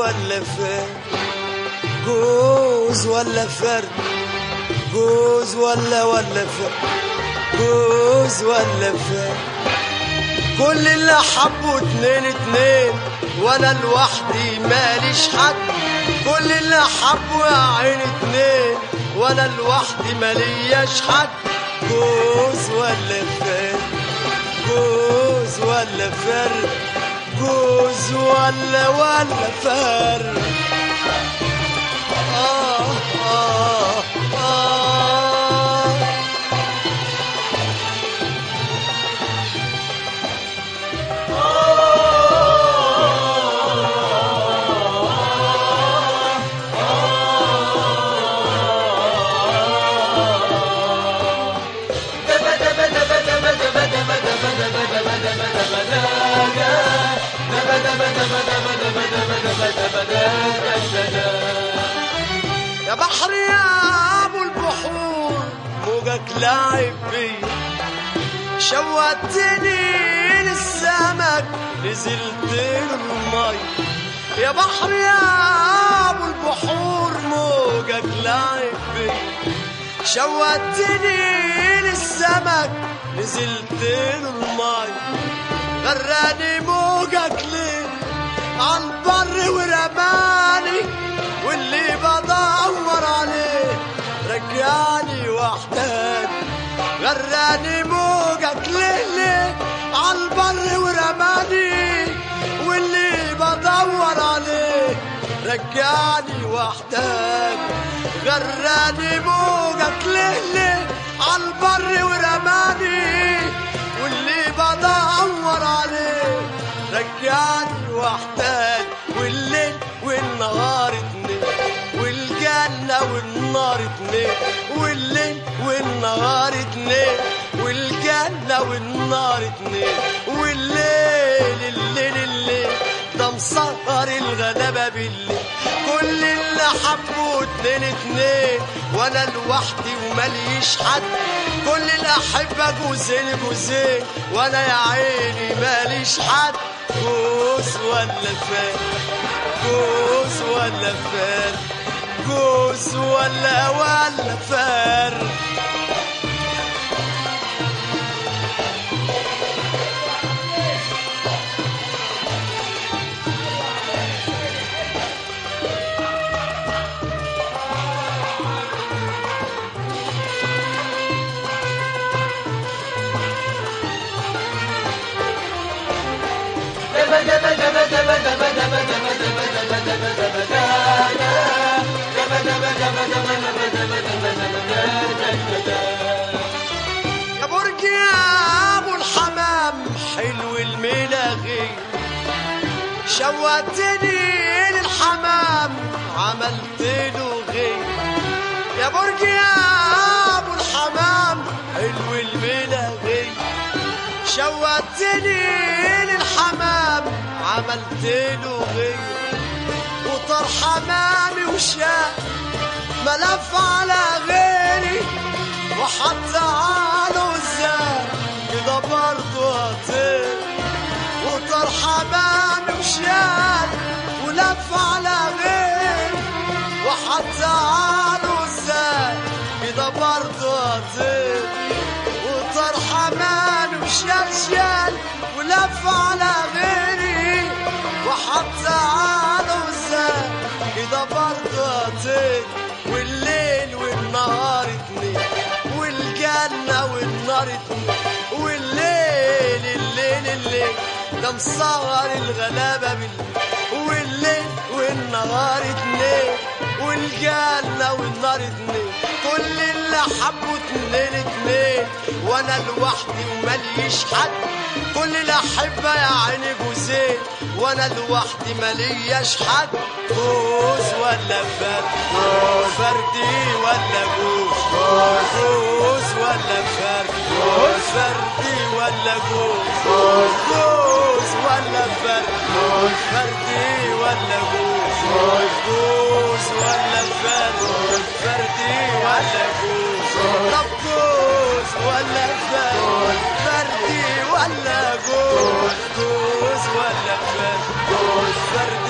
ولا فرد جوز ولا فرد جوز ولا ولا فرد جوز ولا فرد كل اللي حبوا اتنين اتنين وانا لوحدي ماليش حد كل اللي حبوا يا عين اتنين وانا لوحدي مالياش حد جوز ولا فرد جوز ولا فرد جوز ولا ولا فرد آه آه آه يا بحر يا ابو البحور موجك لاعب بيا شوقتني للسمك نزلت له المي يا بحر يا ابو البحور موجك لاعب بيا شوقتني للسمك نزلت له المي غراني موجك ليه عالبر ورماني واللي بدور عليه رجعني وحداني غراني موجك ليه ليه عالبر ورماني واللي بدور عليه رجعني وحداني غراني موجك ليه ليه عالبر ورماني واللي بدور عليه رجعني وحداني والليل والنهار اتنين والجنة والنار اتنين والليل والنهار اتنين والجنة والنار اتنين والليل الليل الليل ده مسهر الغلابة بالليل كل اللي حبوا اتنين اتنين وانا لوحدي ومليش حد كل الأحبة جوزين جوزين وانا يا عيني ماليش حد جوز ولا فات جوز ولا فات جوز ولا ولا فار يا برج يا ابو الحمام حلو الملاغي شوقتني للحمام عملت له غي يا برج يا ابو الحمام حلو الملاغي شوقتني للحمام عملت له غي وطار حمامي وشاف ملف على غيري وحتى على وزان كده برضه هطير وطار حمامي وشال ولف على غيري وحتى على وزان كده برضه هطير وطار حمامي وشال شال ولف على غيري وحتى على وزان كده برضه هطير والليل والنهار اتنين والجنة والنار اتنين والليل الليل الليل ده مصغر الغلابة بالليل والليل والنهار اتنين والجنة والنار اتنين كل اللي حبوا اتنين اتنين وانا لوحدي ومليش حد كل الأحبة يا عيني جوزين وانا لوحدي ملياش حد جوز ولا فرد فردي ولا جوز جوز ولا فرد فردي ولا جوز جوز ولا فرد فردي ولا جوز جوز ولا فرد فردي ولا جوز طب جوز ولا فرد فردي ولا جوز جوز ولا فرد فردي